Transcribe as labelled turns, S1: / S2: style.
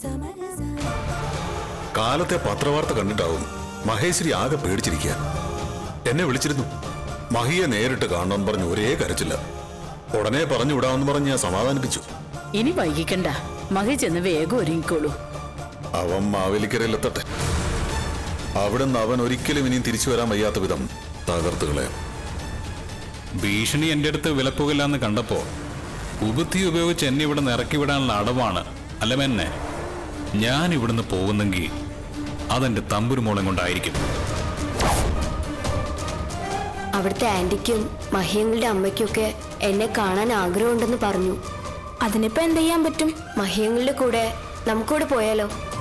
S1: കാലത്തെ പത്രവാർത്ത കണ്ടിട്ടാവും മഹേശ്വരി ആകെ പേടിച്ചിരിക്കുക എന്നെ വിളിച്ചിരുന്നു മഹിയെ നേരിട്ട് കാണണമെന്ന് പറഞ്ഞു ഒരേ കരച്ചില്ല ഉടനെ പറഞ്ഞു വിടാമെന്ന് പറഞ്ഞ് ഞാൻ സമാധാനിപ്പിച്ചു
S2: ഇനി വൈകിക്കണ്ട മഹി ചെന്ന് വേഗം ഒരുങ്ങിക്കോളൂ
S1: അവൻ മാവേലിക്കരയിലെത്തട്ടെ അവിടുന്ന് അവൻ ഒരിക്കലും ഇനിയും തിരിച്ചു വരാൻ വയ്യാത്ത വിധം തകർത്തുകളെ
S3: ഭീഷണി എൻ്റെ അടുത്ത് വിലപ്പോകില്ല എന്ന് കണ്ടപ്പോ ഉപത്തി ഉപയോഗിച്ച് എന്നെ ഇവിടെ ഇറക്കി വിടാനുള്ള അടവാണ് അല്ലമെന്നെ ഞാൻ ഇവിടുന്ന് പോകുന്നെങ്കിൽ അതെന്റെ തമ്പുരുമോളം കൊണ്ടായിരിക്കും
S4: അവിടുത്തെ ആന്റിക്കും മഹിയങ്ങളുടെ അമ്മയ്ക്കൊക്കെ എന്നെ കാണാൻ ആഗ്രഹമുണ്ടെന്ന് പറഞ്ഞു
S5: അതിനിപ്പോ എന്ത് ചെയ്യാൻ പറ്റും
S4: മഹിയങ്ങളുടെ കൂടെ നമുക്കൂടെ പോയാലോ